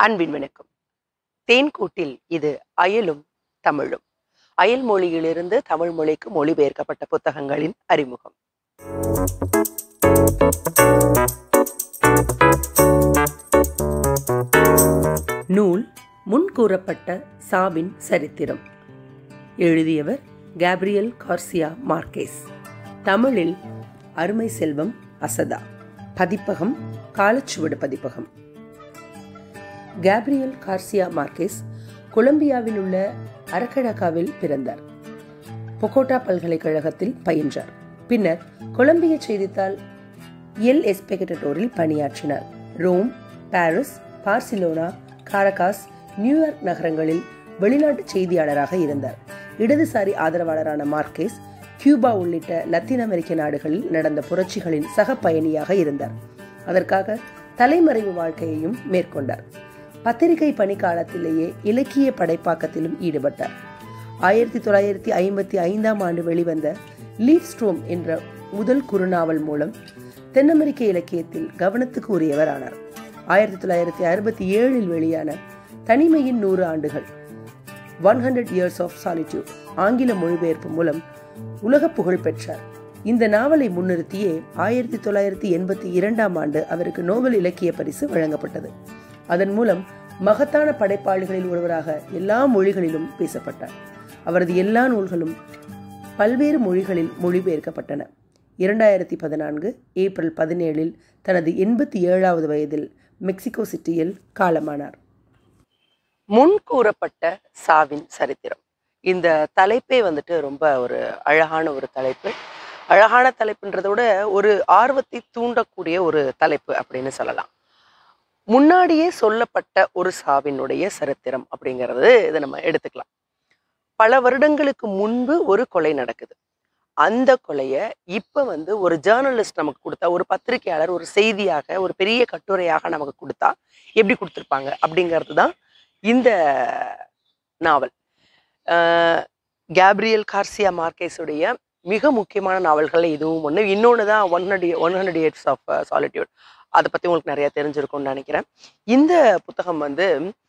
அன்பின் வணக்கம் தேன்கூட்டில் இது அயலும் தமிழும் அயல் மொழியிலிருந்து தமிழ் மொழிக்கு மொழிபெயர்க்கப்பட்ட புத்தகங்களின் அறிமுகம் நூல் முன்கூறப்பட்ட சாவின் சரித்திரம் எழுதியவர் கேப்ரியல் கார்சியா மார்க்கேஸ் தமிழில் அருமை செல்வம் அசதா பதிப்பகம் காலச்சுவடு பதிப்பகம் கேப்ரியல் கார்சியா மார்க்கேஸ் கொலம்பியாவில் உள்ள அரக்கடகாவில் பிறந்தார் பொகோட்டா பல்கலைக்கழகத்தில் பயின்றார் பின்னர் கொலம்பிய செய்தித்தாள் எல் எஸ்பெகட்டோரில் பணியாற்றினார் Rome Paris Barcelona Caracas New York நகரங்களில் வெளிநாட்டு செய்தியாளராக இருந்தார் இடதுசாரி ஆதரவாளரான மார்க்கேஸ் கியூபா உள்ளிட்ட லத்தீன் அமெரிக்க நாடுகளில் நடந்த புரட்சிகளின் சக பயணியாக இருந்தார் அதற்காக தலைமறைவு வாழ்க்கையையும் மேற்கொண்டார் பத்திரிகை பணிக்காலத்திலேயே இலக்கிய படைப்பாக்கத்திலும் ஈடுபட்டார் ஆயிரத்தி தொள்ளாயிரத்தி ஐம்பத்தி ஐந்தாம் ஆண்டு வெளிவந்த லீவ் ஸ்ட்ரோம் என்ற முதல் குறுநாவல் மூலம் தென்னமெரிக்க இலக்கியத்தில் கவனத்துக்கு உரியவர் ஆனார் ஆயிரத்தி தொள்ளாயிரத்தி அறுபத்தி ஏழில் வெளியான தனிமையின் நூறு ஆண்டுகள் one hundred years of solitude ஆங்கில மொழிபெயர்ப்பு மூலம் உலக புகழ் பெற்றார் இந்த நாவலை முன்னிறுத்தியே ஆயிரத்தி தொள்ளாயிரத்தி எண்பத்தி இரண்டாம் ஆண்டு அவருக்கு நோபல் இலக்கிய பரிசு வழங்கப்பட்டது அதன் மூலம் மகத்தான படைப்பாளிகளில் ஒருவராக எல்லா மொழிகளிலும் பேசப்பட்டார் அவரது எல்லா நூல்களும் பல்வேறு மொழிகளில் மொழிபெயர்க்கப்பட்டன இரண்டாயிரத்தி பதினான்கு ஏப்ரல் பதினேழில் தனது எண்பத்தி ஏழாவது வயதில் மெக்சிகோ சிட்டியில் காலமானார் முன்கூறப்பட்ட சாவின் சரித்திரம் இந்த தலைப்பே வந்துட்டு ரொம்ப ஒரு அழகான ஒரு தலைப்பு அழகான தலைப்புன்றதை விட ஒரு ஆர்வத்தை தூண்டக்கூடிய ஒரு தலைப்பு அப்படின்னு சொல்லலாம் முன்னாடியே சொல்லப்பட்ட ஒரு சாவினுடைய சரித்திரம் அப்படிங்கிறது இதை நம்ம எடுத்துக்கலாம் பல வருடங்களுக்கு முன்பு ஒரு கொலை நடக்குது அந்த கொலைய இப்ப வந்து ஒரு ஜேர்னலிஸ்ட் நமக்கு கொடுத்தா ஒரு பத்திரிகையாளர் ஒரு செய்தியாக ஒரு பெரிய கட்டுரையாக நமக்கு கொடுத்தா எப்படி கொடுத்துருப்பாங்க அப்படிங்கிறது தான் இந்த நாவல் அஹ் கேப்ரியல் கார்சியா மார்க்கேஸுடைய மிக முக்கியமான நாவல்கள் இதுவும் ஒன்று இன்னொன்று தான் one hundred one hundred years of solitude அதை பற்றி உங்களுக்கு நிறைய தெரிஞ்சிருக்கும்னு நினைக்கிறேன் இந்த புத்தகம் வந்து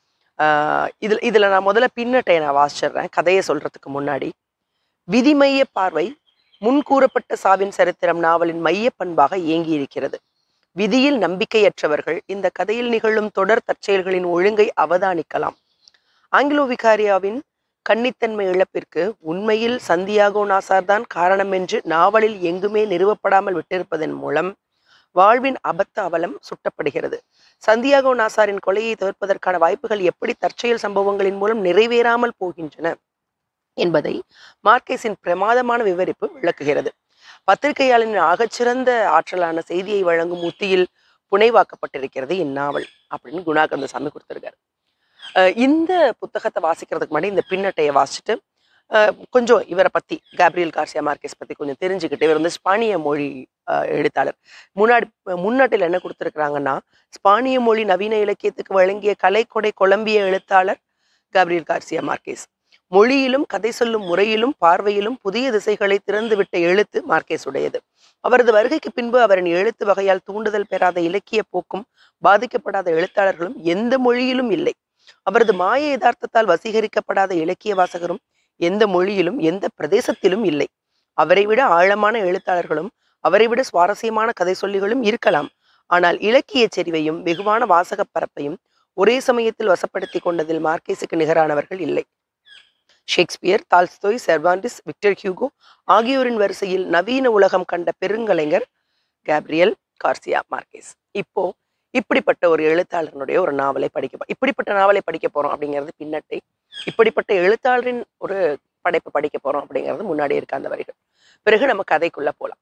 ஆஹ் இதுல இதுல நான் முதல்ல பின்னட்டை நான் வாசிச்சிடுறேன் கதையை சொல்றதுக்கு முன்னாடி விதிமைய பார்வை முன்கூறப்பட்ட சாவின் சரித்திரம் நாவலின் மைய பண்பாக இயங்கி இருக்கிறது விதியில் நம்பிக்கையற்றவர்கள் இந்த கதையில் நிகழும் தொடர் தற்செயல்களின் ஒழுங்கை அவதானிக்கலாம் ஆங்கிலோ விகாரியாவின் கன்னித்தன்மை இழப்பிற்கு உண்மையில் சந்தியாகோ நாசார் தான் காரணம் என்று நாவலில் எங்குமே நிறுவப்படாமல் விட்டிருப்பதன் மூலம் வாழ்வின் அபத்த அவலம் சுட்டப்படுகிறது சந்தியாகோ நாசாரின் கொலையை தவிர்ப்பதற்கான வாய்ப்புகள் எப்படி தற்செயல் சம்பவங்களின் மூலம் நிறைவேறாமல் போகின்றன என்பதை மார்க்கேஸின் பிரமாதமான விவரிப்பு விளக்குகிறது பத்திரிகையாளரின் ஆகச்சிறந்த ஆற்றலான செய்தியை வழங்கும் உத்தியில் புனைவாக்கப்பட்டிருக்கிறது இந்நாவல் அப்படின்னு குணாகந்தசாமி கொடுத்திருக்காரு அஹ் இந்த புத்தகத்தை வாசிக்கிறதுக்கு முன்னாடி இந்த பின்னட்டையை வாசிச்சுட்டு அஹ் கொஞ்சம் இவரை பத்தி கேப்ரியல் கார்சியா மார்க்கெஸ் பத்தி கொஞ்சம் தெரிஞ்சுக்கிட்டு இவர் வந்து ஸ்பானிய மொழி அஹ் எழுத்தாளர் முன்னாடி முன்னாட்டில் என்ன கொடுத்துருக்குறாங்கன்னா ஸ்பானிய மொழி நவீன இலக்கியத்துக்கு வழங்கிய கலைக்கொடை கொலம்பிய எழுத்தாளர் கேப்ரியல் கார்சியா மார்க்கேஸ் மொழியிலும் கதை சொல்லும் முறையிலும் பார்வையிலும் புதிய திசைகளை திறந்துவிட்ட எழுத்து மார்க்கேஸ் உடையது அவரது வருகைக்கு பின்பு அவரின் எழுத்து வகையால் தூண்டுதல் பெறாத இலக்கிய போக்கும் பாதிக்கப்படாத எழுத்தாளர்களும் எந்த மொழியிலும் இல்லை அவரது மாய யதார்த்தத்தால் வசீகரிக்கப்படாத இலக்கிய வாசகரும் எந்த மொழியிலும் எந்த பிரதேசத்திலும் இல்லை அவரை விட ஆழமான எழுத்தாளர்களும் அவரை விட சுவாரஸ்யமான கதை சொல்லிகளும் இருக்கலாம் ஆனால் இலக்கிய செறிவையும் வெகுவான வாசகப் பரப்பையும் ஒரே சமயத்தில் வசப்படுத்தி கொண்டதில் மார்க்கேஸுக்கு நிகரானவர்கள் இல்லை Shakespeare Tolstoy Cervantes Victor Hugo ஆகியோரின் வரிசையில் நவீன உலகம் கண்ட பெருங்கலைஞர் கேப்ரியல் கார்சியா மார்க்கேஸ் இப்போ இப்படிப்பட்ட ஒரு எழுத்தாளனுடைய ஒரு நாவலை படிக்க போ- இப்படிப்பட்ட நாவலை படிக்க போறோம் அப்படிங்கிறது பின்னட்டை இப்படிப்பட்ட எழுத்தாளரின் ஒரு படைப்பு படிக்க போறோம் அப்படிங்கிறது முன்னாடி இருக்க அந்த வரிகள் பிறகு நம்ம கதைக்குள்ள போலாம்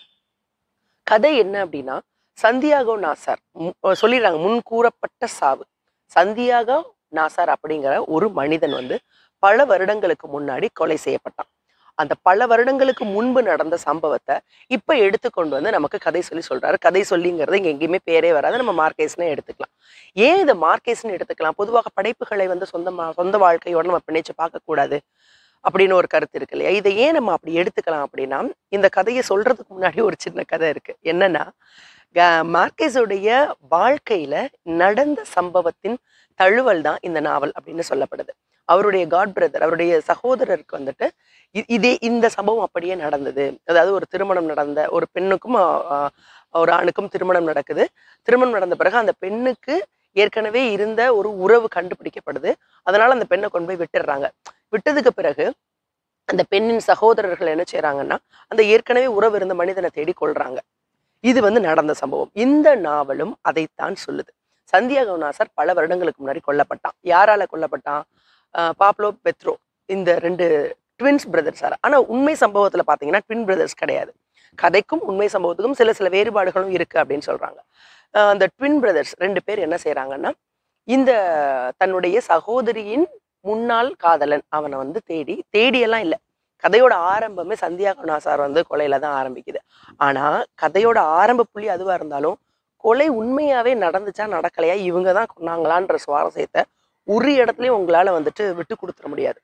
கதை என்ன அப்படின்னா சந்தியாகோ நாசார் மு- சொல்லிடுறாங்க முன் கூறப்பட்ட சாவு சந்தியாகோ நாசார் அப்படிங்கிற ஒரு மனிதன் வந்து பல வருடங்களுக்கு முன்னாடி கொலை செய்யப்பட்டான் அந்த பல வருடங்களுக்கு முன்பு நடந்த சம்பவத்தை இப்ப எடுத்துக்கொண்டு வந்து நமக்கு கதை சொல்லி சொல்றாரு கதை சொல்லிங்கிறது இங்க எங்கேயுமே பேரே வராது நம்ம மார்க்கேஸ்னே எடுத்துக்கலாம் ஏன் இதை மார்க்கேஸ்னு எடுத்துக்கலாம் பொதுவாக படைப்புகளை வந்து சொந்தமா சொந்த வாழ்க்கையோட நம்ம பிணைச்சு பார்க்க கூடாது அப்படின்னு ஒரு கருத்து இருக்கு இல்லையா இதை ஏன் நம்ம அப்படி எடுத்துக்கலாம் அப்படின்னா இந்த கதையை சொல்றதுக்கு முன்னாடி ஒரு சின்ன கதை இருக்கு என்னன்னா க- மார்க்கெஸுடைய வாழ்க்கையில நடந்த சம்பவத்தின் தழுவல் தான் இந்த நாவல் அப்படின்னு சொல்லப்படுது அவருடைய காட் பிரதர் அவருடைய சகோதரருக்கு வந்துட்டு இ- இதே இந்த சம்பவம் அப்படியே நடந்தது அதாவது ஒரு திருமணம் நடந்த ஒரு பெண்ணுக்கும் ஆ, ஆ, ஒரு ஆணுக்கும் திருமணம் நடக்குது திருமணம் நடந்த பிறகு அந்த பெண்ணுக்கு ஏற்கனவே இருந்த ஒரு உறவு கண்டுபிடிக்கப்படுது அதனால அந்த பெண்ணை கொண்டு போய் விட்டுடுறாங்க விட்டதுக்கு பிறகு அந்த பெண்ணின் சகோதரர்கள் என்ன செய்றாங்கன்னா அந்த ஏற்கனவே உறவு இருந்த மனிதனை தேடி கொள்றாங்க இது வந்து நடந்த சம்பவம் இந்த நாவலும் அதைத்தான் சொல்லுது சந்தியாகோ நாசர் பல வருடங்களுக்கு முன்னாடி கொல்லப்பட்டான் யாரால கொல்லப்பட்டான் ஆஹ் பாப்லோ பெத்ரோ இந்த ரெண்டு ட்வின்ஸ் பிரதர்ஸ் ஆனா உண்மை சம்பவத்துல பாத்தீங்கன்னா ட்வின் பிரதர்ஸ் கிடையாது கதைக்கும் உண்மை சம்பவத்துக்கும் சில சில வேறுபாடுகளும் இருக்கு அப்படின்னு சொல்றாங்க ஆஹ் அந்த ட்வின் பிரதர்ஸ் ரெண்டு பேர் என்ன செய்றாங்கன்னா இந்த தன்னுடைய சகோதரியின் முன்னாள் காதலன் அவனை வந்து தேடி தேடியெல்லாம் இல்லை கதையோட ஆரம்பமே சந்தியாகோ நாசார் வந்து கொலையில தான் ஆரம்பிக்குது ஆனா கதையோட ஆரம்ப புள்ளி அதுவா இருந்தாலும் கொலை உண்மையாவே நடந்துச்சா நடக்கலையா இவங்க தான் கொன்னாங்களான்ற சுவாரஸ்யத்தை ஒரு இடத்துலயும் உங்களால வந்துட்டு விட்டு கொடுத்துட முடியாது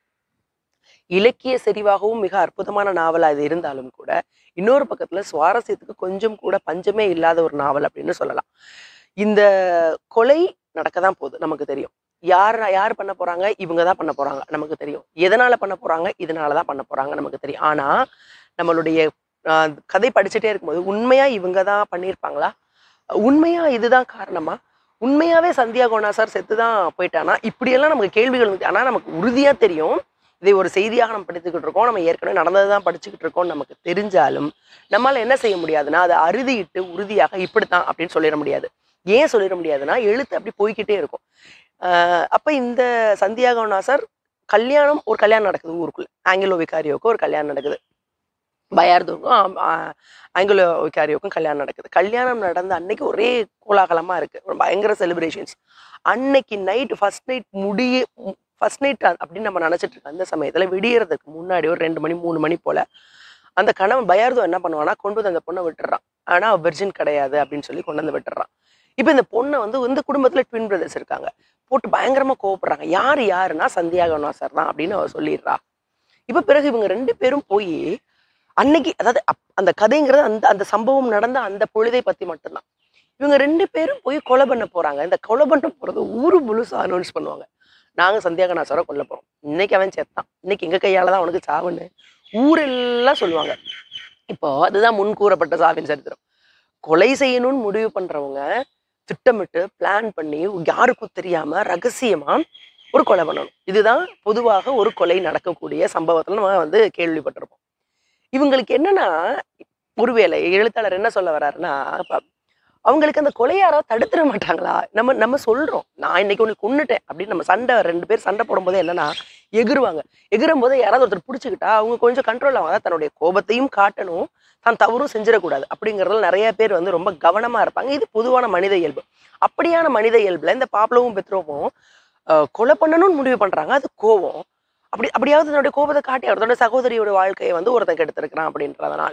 இலக்கிய செறிவாகவும் மிக அற்புதமான நாவலா இது இருந்தாலும் கூட இன்னொரு பக்கத்துல சுவாரஸ்யத்துக்கு கொஞ்சம் கூட பஞ்சமே இல்லாத ஒரு நாவல் அப்படின்னு சொல்லலாம் இந்த கொலை நடக்க தான் போகுது நமக்கு தெரியும் யார் யார் பண்ண போறாங்க இவங்க தான் பண்ண போறாங்க நமக்கு தெரியும் எதனால பண்ண போறாங்க இதனால தான் பண்ண போறாங்க நமக்கு தெரியும் ஆனா நம்மளுடைய ஆஹ், கதை படிச்சுட்டே இருக்கும்போது உண்மையா இவங்க தான் பண்ணியிருப்பாங்களா உண்மையா இதுதான் காரணமா உண்மையாவே சந்தியா கோனாசார் செத்து தான் போயிட்டானா இப்படியெல்லாம் நமக்கு கேள்விகள் இருக்கு. ஆனா நமக்கு உறுதியா தெரியும் இதை ஒரு செய்தியாக நம்ம படித்துக்கிட்டு இருக்கோம் நம்ம ஏற்கனவே நடந்ததை தான் படிச்சுக்கிட்டு இருக்கோம் நமக்கு தெரிஞ்சாலும் நம்மால என்ன செய்ய முடியாதுன்னா அதை அறுதியிட்டு உறுதியாக இப்படித்தான் அப்படின்னு சொல்லிட முடியாது ஏன் சொல்லிட முடியாதுன்னா எழுத்து அப்படி போய்க்கிட்டே இருக்கும் ஆஹ் அப்ப இந்த சந்தியாகோ நாசர் கல்யாணம் ஒரு கல்யாணம் நடக்குது ஊருக்குள்ள ஆங்கிலோ விகாரியோக்கு ஒரு கல்யாணம் நடக்குது பயார்துக்கும் ஆங்கிலோ விகாரியோக்கும் கல்யாணம் நடக்குது கல்யாணம் நடந்த அன்னைக்கு ஒரே கோலாகலமா இருக்கு ஒரு பயங்கர செலிப்ரேஷன்ஸ் அன்னைக்கு நைட் ஃபர்ஸ்ட் நைட் முடிய ஃபர்ஸ்ட் நைட் அப்படின்னு நம்ம நினைச்சிட்டு இருக்க அந்த சமயத்துல விடியறதுக்கு முன்னாடி ஒரு ரெண்டு மணி மூணு மணி போல அந்த கணவன் பயார்தோ என்ன பண்ணுவானா கொண்டு வந்து அந்த பொண்ணை விட்டுறான் ஆனா வெர்ஜின் கிடையாது அப்படின்னு சொல்லி கொண்டு வந்து விட்டுறான் இப்போ இந்த பொண்ணை வந்து இந்த குடும்பத்துல ட்வின் பிரதர்ஸ் இருக்காங்க போட்டு பயங்கரமா கோவப்படுறாங்க யார் யாருன்னா சந்தியாகனா சார் தான் அப்படின்னு அவ சொல்லிடுறா இப்ப பிறகு இவங்க ரெண்டு பேரும் போய் அன்னைக்கு அதாவது அப்- அந்த கதைங்கிறது அந்த அந்த சம்பவம் நடந்த அந்த பொழுதை பத்தி மட்டும்தான் இவங்க ரெண்டு பேரும் போய் கொலை பண்ண போறாங்க இந்த கொலை பண்ண போறது ஊரு முழுசா அனௌன்ஸ் பண்ணுவாங்க நாங்க சந்தியாகநாசரை கொல்ல போறோம் இன்னைக்கு அவன் செத்தான் இன்னைக்கு எங்க கையால தான் அவனுக்கு சாவுன்னு ஊரெல்லாம் சொல்லுவாங்க இப்போ அதுதான் முன் கூறப்பட்ட சாவின் சரித்திரம் கொலை செய்யணும்னு முடிவு பண்றவங்க திட்டமிட்டு பிளான் பண்ணி யாருக்கும் தெரியாம ரகசியமா ஒரு கொலை பண்ணணும் இதுதான் பொதுவாக ஒரு கொலை நடக்கக்கூடிய சம்பவத்துல நம்ம வந்து கேள்விப்பட்டிருப்போம் இவங்களுக்கு என்னன்னா ஒருவேளை எழுத்தாளர் என்ன சொல்ல வர்றாருன்னா அப்ப அவங்களுக்கு அந்த கொலையாரோ தடுத்துட மாட்டாங்களா நம்ம நம்ம சொல்றோம் நான் இன்னைக்கு உனக்கு கொன்னுட்டேன் அப்படின்னு நம்ம சண்டை ரெண்டு பேர் சண்டை போடும்போது என்னன்னா எகிருவாங்க எகிரும் போது யாராவது ஒருத்தர் பிடிச்சிக்கிட்டா அவங்க கொஞ்சம் கண்ட்ரோல் ஆகும் அதாவது தன்னுடைய கோபத்தையும் காட்டணும் தான் தவறும் செஞ்சிடக்கூடாது அப்படிங்கறதுல நிறைய பேர் வந்து ரொம்ப கவனமா இருப்பாங்க இது பொதுவான மனித இயல்பு அப்படியான மனித இயல்புல இந்த பாப்லவும் பெத்ரோவும் அஹ், கொலை பண்ணணும்னு முடிவு பண்றாங்க அது கோவம் அப்படி அப்படியாவது தன்னுடைய கோபத்தை காட்டி அவர் தன்னுடைய சகோதரியோட வாழ்க்கையை வந்து ஒருத்தன் கெடுத்திருக்கிறான் அப்படின்றதுனால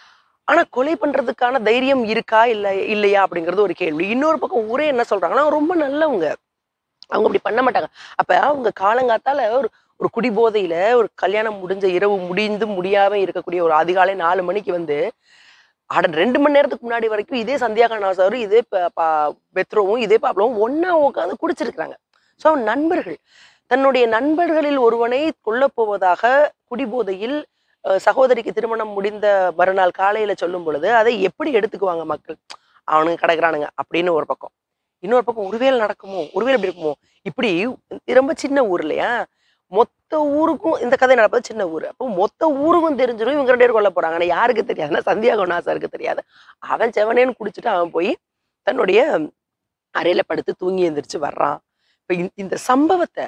ஆனா கொலை பண்றதுக்கான தைரியம் இருக்கா இல்ல இல்லையா அப்படிங்கிறது ஒரு கேள்வி இன்னொரு பக்கம் ஊரே என்ன சொல்றாங்கன்னா அவங்க ரொம்ப நல்லவங்க அவங்க அப்படி பண்ண மாட்டாங்க அப்ப அவங்க காலங்காத்தால ஒரு ஒரு குடிபோதையில ஒரு கல்யாணம் முடிஞ்ச இரவு முடிந்து முடியாம இருக்கக்கூடிய ஒரு அதிகாலை நாலு மணிக்கு வந்து அட ரெண்டு மணி நேரத்துக்கு முன்னாடி வரைக்கும் இதே சந்தியாகானா சார் இதே ப- பா- பெத்ரோவும் இதே பாப்லவும் ஒண்ணா உட்காந்து குடிச்சிருக்கிறாங்க ஸோ நண்பர்கள் தன்னுடைய நண்பர்களில் ஒருவனை கொல்லப் போவதாக குடிபோதையில் அஹ், சகோதரிக்கு திருமணம் முடிந்த மறுநாள் காலையில சொல்லும் பொழுது அதை எப்படி எடுத்துக்குவாங்க மக்கள் அவனுங்க கிடக்குறானுங்க அப்படின்னு ஒரு பக்கம் இன்னொரு பக்கம் ஒருவேளை நடக்குமோ ஒருவேளை இப்படி இருக்குமோ இப்படி இது ரொம்ப சின்ன ஊர் இல்லையா மொத்த ஊருக்கும் இந்த கதை நடப்பது சின்ன ஊர் அப்போ மொத்த ஊருக்கும் தெரிஞ்சிடும் இவங்க ரெண்டு பேரும் கொல்ல போறாங்க ஆனா யாருக்கு தெரியாதுன்னா சந்தியாகோ நாசருக்கு தெரியாது அவன் செவனேன்னு குடிச்சிட்டு அவன் போய் தன்னுடைய அறையில படுத்து தூங்கி எந்திரிச்சு வர்றான் இப்ப இந்த- இந்த சம்பவத்தை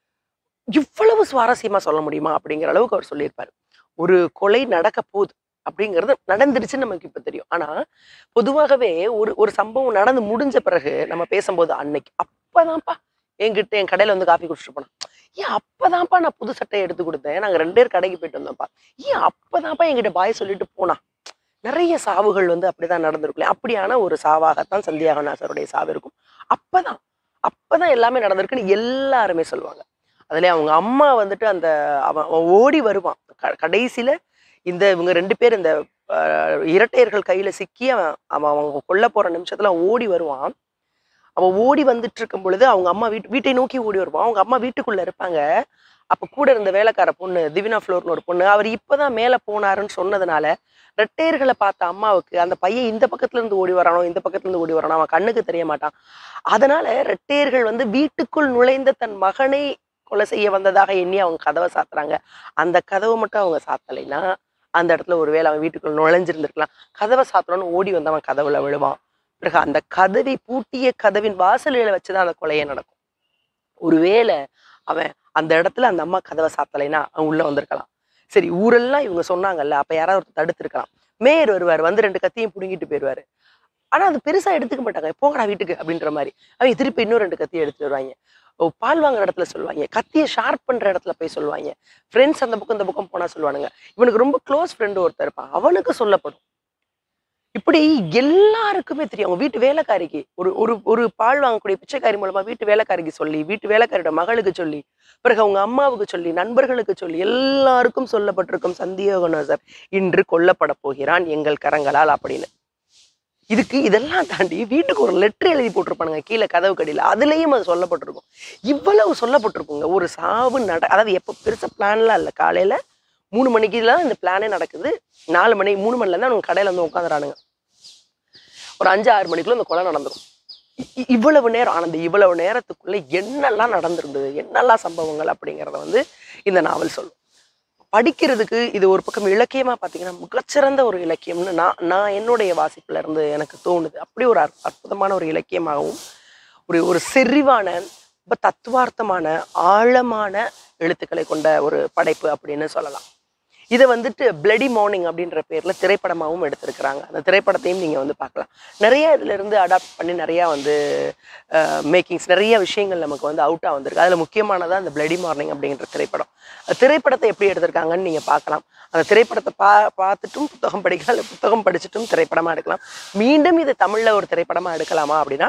இவ்வளவு சுவாரஸ்யமா சொல்ல முடியுமா அப்படிங்கிற அளவுக்கு அவர் சொல்லியிருப்பாரு ஒரு கொலை நடக்க போகுது அப்படிங்கிறது நடந்துருச்சுன்னு நமக்கு இப்ப தெரியும் ஆனா பொதுவாகவே ஒரு ஒரு சம்பவம் நடந்து முடிஞ்ச பிறகு நம்ம பேசும்போது அன்னைக்கு அப்பதான்ப்பா என்கிட்ட என் கடையில வந்து காஃபி குடிச்சிட்டு போனான் ஏன் அப்பதான்ப்பா நான் புது சட்டையை எடுத்து கொடுத்தேன் நாங்க ரெண்டு பேர் கடைக்கு போயிட்டு வந்தோம்ப்பா ஏன் அப்பதான்ப்பா என்கிட்ட பாய் சொல்லிட்டு போனா நிறைய சாவுகள் வந்து அப்படிதான் நடந்திருக்கும் அப்படியான ஒரு சாவாகத்தான் சந்தியாகநாசருடைய சாவு இருக்கும் அப்பதான் அப்பதான் எல்லாமே நடந்திருக்குன்னு எல்லாருமே சொல்லுவாங்க அதுல அவங்க அம்மா வந்துட்டு அந்த அவன் அவன் ஓடி வருவான் க- கடைசியில இந்த இவங்க ரெண்டு பேர் இந்த அஹ், இரட்டையர்கள் கையில சிக்கி அவன் அவன் அவங்க கொல்ல போற நிமிஷத்துல அவன் ஓடி வருவான் அவன் ஓடி வந்துட்டு இருக்கும் பொழுது அவங்க அம்மா வீட்டு வீட்டை நோக்கி ஓடி வருவான் அவங்க அம்மா வீட்டுக்குள்ள இருப்பாங்க அப்ப கூட இருந்த வேலைக்கார பொண்ணு திவினா ஃப்ளோர்னு ஒரு பொண்ணு அவர் இப்பதான் மேல போனாருன்னு சொன்னதுனால ரெட்டையர்களை பார்த்த அம்மாவுக்கு அந்த பையன் இந்த பக்கத்துல இருந்து ஓடி வரானோ இந்த பக்கத்துல இருந்து ஓடி வரானோ அவன் கண்ணுக்கு தெரிய மாட்டான் அதனால ரெட்டையர்கள் வந்து வீட்டுக்குள் நுழைந்த தன் மகனை கொலை செய்ய வந்ததாக எண்ணி அவங்க கதவை சாத்துறாங்க அந்த கதவை மட்டும் அவங்க சாத்தலைன்னா அந்த இடத்துல ஒருவேளை அவன் வீட்டுக்குள்ள நுழைஞ்சிருந்திருக்கலாம் கதவை சாத்தணும்னு ஓடி வந்து அவன் கதவுல விழுவான் பிறகு அந்த கதவை பூட்டிய கதவின் வாசலில வச்சுதான் அந்த கொலையே நடக்கும் ஒருவேளை அவன் அந்த இடத்துல அந்த அம்மா கதவை சாத்தலைன்னா அவன் உள்ள வந்திருக்கலாம் சரி ஊரெல்லாம் இவங்க சொன்னாங்கல்ல அப்ப யாராவது ஒருத்தர் தடுத்திருக்கலாம் மேயர் வருவார் வந்து ரெண்டு கத்தியும் புடுங்கிட்டு போயிடுவாரு ஆனா அது பெருசா எடுத்துக்க மாட்டாங்க போங்கடா வீட்டுக்கு அப்படின்ற மாதிரி அவங்க திருப்பி இன்னும் ரெண்டு கத்தியை எடுத்துட்டு வருவாங்க ஓ, பால் வாங்குற இடத்துல சொல்லுவாங்க கத்தியை ஷார்ப் பண்ற இடத்துல போய் சொல்லுவாங்க ஃப்ரெண்ட்ஸ் அந்த பக்கம் இந்த பக்கம் போனா சொல்லுவானுங்க இவனுக்கு ரொம்ப க்ளோஸ் ஃப்ரெண்டு ஒருத்தர் இருப்பான் அவனுக்கு சொல்லப்படும் இப்படி எல்லாருக்குமே தெரியும் அவங்க வீட்டு வேலைக்காரிக்கு ஒரு ஒரு ஒரு பால் வாங்கக்கூடிய பிச்சைக்காரி மூலமா வீட்டு வேலைக்காரிக்கு சொல்லி வீட்டு வேலைக்காரியோட மகளுக்கு சொல்லி பிறகு அவங்க அம்மாவுக்கு சொல்லி நண்பர்களுக்கு சொல்லி எல்லாருக்கும் சொல்லப்பட்டிருக்கும் சந்தியோகநாதர் இன்று கொல்லப்பட போகிறான் எங்கள் கரங்களால் அப்படின்னு இதுக்கு இதெல்லாம் தாண்டி வீட்டுக்கு ஒரு லெட்டர் எழுதி போட்டிருப்பானுங்க கீழே கதவு கடியில அதுலயும் அது சொல்லப்பட்டிருக்கும் இவ்வளவு சொல்லப்பட்டிருக்குங்க ஒரு சாவு நட அதாவது எப்போ பெருசா பிளான்லாம் இல்லை காலையில மூணு மணிக்குலாம் இந்த பிளானே நடக்குது நாலு மணி மூணு மணில இருந்து அவங்க கடையில வந்து உட்காந்துறானுங்க ஒரு அஞ்சு ஆறு மணிக்குள்ள இந்த கொலை நடந்துரும் இ- இ- இவ்வளவு நேரம் ஆனந்த இவ்வளவு நேரத்துக்குள்ள என்னெல்லாம் நடந்திருந்தது என்னெல்லாம் சம்பவங்கள் அப்படிங்கிறத வந்து இந்த நாவல் சொல்லும் படிக்கிறதுக்கு இது ஒரு பக்கம் இலக்கியமா பார்த்தீங்கன்னா மிகச்சிறந்த ஒரு இலக்கியம்னு நான் நான் என்னுடைய வாசிப்புல இருந்து எனக்கு தோணுது அப்படி ஒரு அற்ப- அற்புதமான ஒரு இலக்கியமாகவும் ஒரு ஒரு செறிவான ரொம்ப தத்துவார்த்தமான ஆழமான எழுத்துக்களை கொண்ட ஒரு படைப்பு அப்படின்னு சொல்லலாம் இதை வந்துட்டு பிளடி மார்னிங் அப்படின்ற பேர்ல திரைப்படமாகவும் எடுத்திருக்கிறாங்க அந்த திரைப்படத்தையும் நீங்க வந்து பார்க்கலாம் நிறைய இதுல இருந்து அடாப்ட் பண்ணி நிறைய வந்து மேக்கிங்ஸ் நிறைய விஷயங்கள் நமக்கு வந்து அவுட்டா வந்திருக்கு அதுல முக்கியமானதா அந்த பிளடி மார்னிங் அப்படிங்கிற திரைப்படம் அந்த திரைப்படத்தை எப்படி எடுத்திருக்காங்கன்னு நீங்க பார்க்கலாம் அந்த திரைப்படத்தை பா பார்த்துட்டும் புத்தகம் படிக்கலாம் இல்லை புத்தகம் படிச்சுட்டும் திரைப்படமா எடுக்கலாம் மீண்டும் இது தமிழ்ல ஒரு திரைப்படமா எடுக்கலாமா அப்படின்னா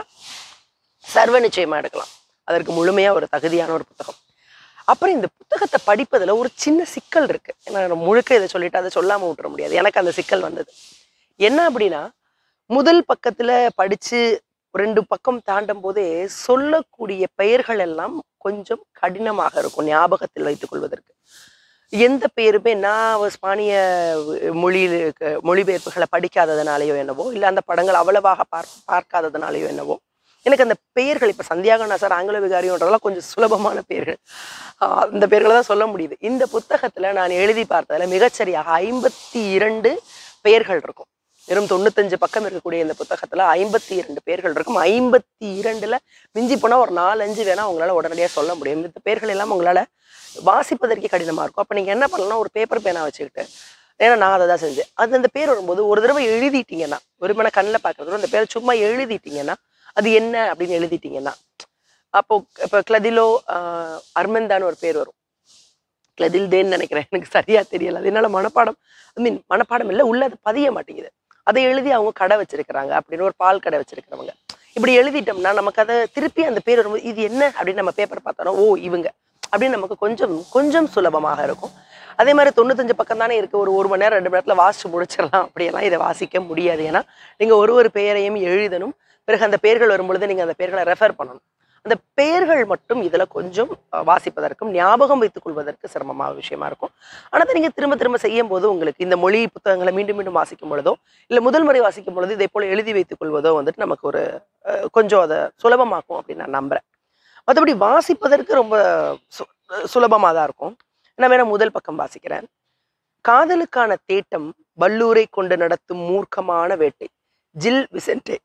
சர்வ நிச்சயமா எடுக்கலாம் அதற்கு முழுமையா ஒரு தகுதியான ஒரு புத்தகம் அப்புறம் இந்த புத்தகத்தை படிப்பதுல ஒரு சின்ன சிக்கல் இருக்கு ஏன்னா நான் முழுக்க இதை சொல்லிட்டு அதை சொல்லாம விட்டுற முடியாது எனக்கு அந்த சிக்கல் வந்தது என்ன அப்படின்னா முதல் பக்கத்துல படிச்சு ரெண்டு பக்கம் தாண்டும் போதே சொல்லக்கூடிய பெயர்கள் எல்லாம் கொஞ்சம் கடினமாக இருக்கும் ஞாபகத்தில் வைத்துக் கொள்வதற்கு எந்த பெயருமே நான் ஸ்பானிய மொழியில் இருக்க- மொழிபெயர்ப்புகளை படிக்காததுனாலயோ என்னவோ இல்லை அந்த படங்கள் அவ்வளவாக பார் பார்க்காததுனாலயோ என்னவோ எனக்கு அந்த பெயர்கள் இப்போ சந்தியாகனா சார் ஆங்கில விகாரின்றதெல்லாம் கொஞ்சம் சுலபமான பெயர்கள் ஆஹ் அந்த பெயர்களை தான் சொல்ல முடியுது இந்த புத்தகத்துல நான் எழுதி பார்த்ததுல மிகச்சரியாக ஐம்பத்தி இரண்டு பெயர்கள் இருக்கும் வெறும் தொண்ணூத்தஞ்சு பக்கம் இருக்கக்கூடிய இந்த புத்தகத்துல ஐம்பத்தி இரண்டு பெயர்கள் இருக்கும் ஐம்பத்தி இரண்டுல மிஞ்சி போனா ஒரு நாலஞ்சு வேணா உங்களால உடனடியாக சொல்ல முடியும் இந்த பெயர்கள் எல்லாம் உங்களால வாசிப்பதற்கே கடினமா இருக்கும் அப்ப நீங்க என்ன பண்ணலாம் ஒரு பேப்பர் பேனா வச்சுக்கிட்டு ஏன்னா நான் அதை தான் செஞ்சேன் அது அந்த பேர் வரும்போது ஒரு தடவை எழுதிட்டீங்கன்னா வெறுமனை கண்ணில் பார்க்கறது அந்த பேரை சும்மா எழுதிட்டீங்கன்னா அது என்ன அப்படின்னு எழுதிட்டீங்கன்னா அப்போ இப்போ கிளதிலோ ஆஹ், அர்மந்தான்னு ஒரு பேர் வரும் கிளதில் தேன்னு நினைக்கிறேன் எனக்கு சரியா தெரியல அது என்னால மனப்பாடம் ஐ மீன் மனப்பாடம் இல்லை உள்ள அது பதிய மாட்டேங்குது அதை எழுதி அவங்க கடை வச்சிருக்கிறாங்க அப்படின்னு ஒரு பால் கடை வச்சிருக்கிறவங்க இப்படி எழுதிட்டோம்னா நமக்கு அதை திருப்பி அந்த பேர் வரும்போது இது என்ன அப்படின்னு நம்ம பேப்பர் பார்த்தோம்னா ஓ இவங்க அப்படின்னு நமக்கு கொஞ்சம் கொஞ்சம் சுலபமாக இருக்கும் அதே மாதிரி தொண்ணூத்தஞ்சு பக்கம் தானே இருக்கு ஒரு ஒரு மணி நேரம் ரெண்டு மணி நேரத்துல வாசிச்சு முடிச்சிடலாம் அப்படியெல்லாம் இதை வாசிக்க முடியாது ஏன்னா நீங்க ஒரு ஒரு பெயரையும் எழுதணும் பிறகு அந்த பெயர்கள் வரும்பொழுது நீங்க அந்த பெயர்களை ரெஃபர் பண்ணணும் அந்த பெயர்கள் மட்டும் இதுல கொஞ்சம் அஹ், வாசிப்பதற்கும் ஞாபகம் வைத்துக் கொள்வதற்கு சிரமமான விஷயமா இருக்கும் ஆனா அதை நீங்க திரும்ப திரும்ப செய்யும் போது உங்களுக்கு இந்த மொழி புத்தகங்களை மீண்டும் மீண்டும் வாசிக்கும் பொழுதோ இல்ல முதல் முறை வாசிக்கும் பொழுது இதே போல எழுதி வைத்துக் கொள்வதோ வந்துட்டு நமக்கு ஒரு அஹ், கொஞ்சம் அதை சுலபமாக்கும் அப்படின்னு நான் நம்புறேன் மற்றபடி வாசிப்பதற்கு ரொம்ப சு சுலபமாக தான் இருக்கும் நான் வேணா முதல் பக்கம் வாசிக்கிறேன் காதலுக்கான தேட்டம் வல்லூரை கொண்டு நடத்தும் மூர்க்கமான வேட்டை ஜில் விசென்டே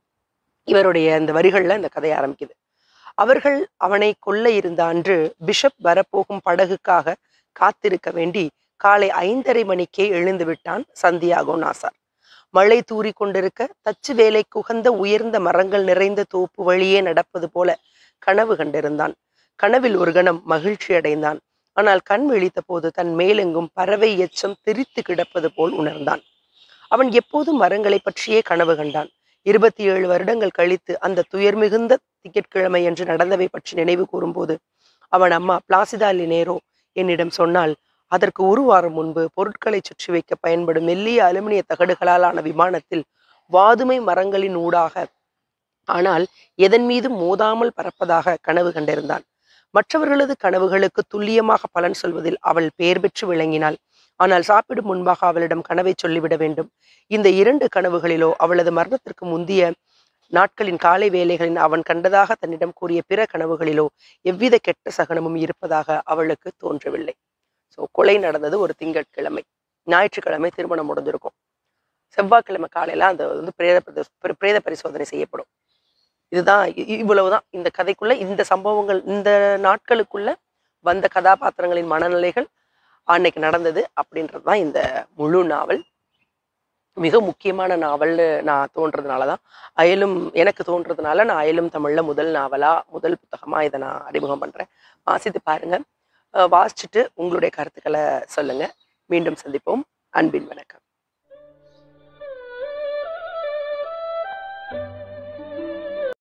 இவருடைய இந்த வரிகள்ல இந்த கதை ஆரம்பிக்குது அவர்கள் அவனை கொல்ல இருந்த அன்று பிஷப் வரப்போகும் படகுக்காக காத்திருக்க வேண்டி காலை ஐந்தரை மணிக்கே எழுந்து விட்டான் சந்தியாகோ நாசார் மழை தூறி கொண்டிருக்க தச்சு வேலைக்கு உகந்த உயர்ந்த மரங்கள் நிறைந்த தோப்பு வழியே நடப்பது போல கனவு கண்டிருந்தான் கனவில் ஒரு கணம் மகிழ்ச்சி அடைந்தான் ஆனால் கண் விழித்த போது தன் மேலெங்கும் பறவை எச்சம் திரித்து கிடப்பது போல் உணர்ந்தான் அவன் எப்போதும் மரங்களை பற்றியே கனவு கண்டான் இருபத்தி ஏழு வருடங்கள் கழித்து அந்த துயர் மிகுந்த திங்கட்கிழமை என்று நடந்தவை பற்றி நினைவு கூறும்போது அவன் அம்மா பிளாசிதா லினேரோ என்னிடம் சொன்னால் அதற்கு ஒரு வாரம் முன்பு பொருட்களை சுற்றி வைக்க பயன்படும் மெல்லிய அலுமினிய தகடுகளால் ஆன விமானத்தில் வாதுமை மரங்களின் ஊடாக ஆனால் எதன் மீதும் மோதாமல் பறப்பதாக கனவு கண்டிருந்தான் மற்றவர்களது கனவுகளுக்கு துல்லியமாக பலன் சொல்வதில் அவள் பெயர் பெற்று விளங்கினாள் ஆனால் சாப்பிடும் முன்பாக அவளிடம் கனவை சொல்லிவிட வேண்டும் இந்த இரண்டு கனவுகளிலோ அவளது மரணத்திற்கு முந்திய நாட்களின் காலை வேலைகளின் அவன் கண்டதாக தன்னிடம் கூறிய பிற கனவுகளிலோ எவ்வித கெட்ட சகனமும் இருப்பதாக அவளுக்கு தோன்றவில்லை ஸோ கொலை நடந்தது ஒரு திங்கட்கிழமை ஞாயிற்றுக்கிழமை திருமணம் முடிஞ்சிருக்கும் செவ்வாய்க்கிழமை காலையில அந்த வந்து பிரேத பிரதோ- பிர- பிரேத பரிசோதனை செய்யப்படும் இதுதான் இ- இ- இவ்வளவுதான் இந்த கதைக்குள்ள இந்த சம்பவங்கள் இந்த நாட்களுக்குள்ள வந்த கதாபாத்திரங்களின் மனநிலைகள் அன்னைக்கு நடந்தது அப்படின்றது தான் இந்த முழு நாவல் மிக முக்கியமான நாவல்னு நான் தோன்றதுனால தான் அயலும் எனக்கு தோன்றதுனால நான் அயலும் தமிழ்ல முதல் நாவலா முதல் புத்தகமா இதை நான் அறிமுகம் பண்றேன் வாசித்து பாருங்க அஹ் வாசிச்சுட்டு உங்களுடைய கருத்துக்களை சொல்லுங்க மீண்டும் சந்திப்போம் அன்பின் வணக்கம்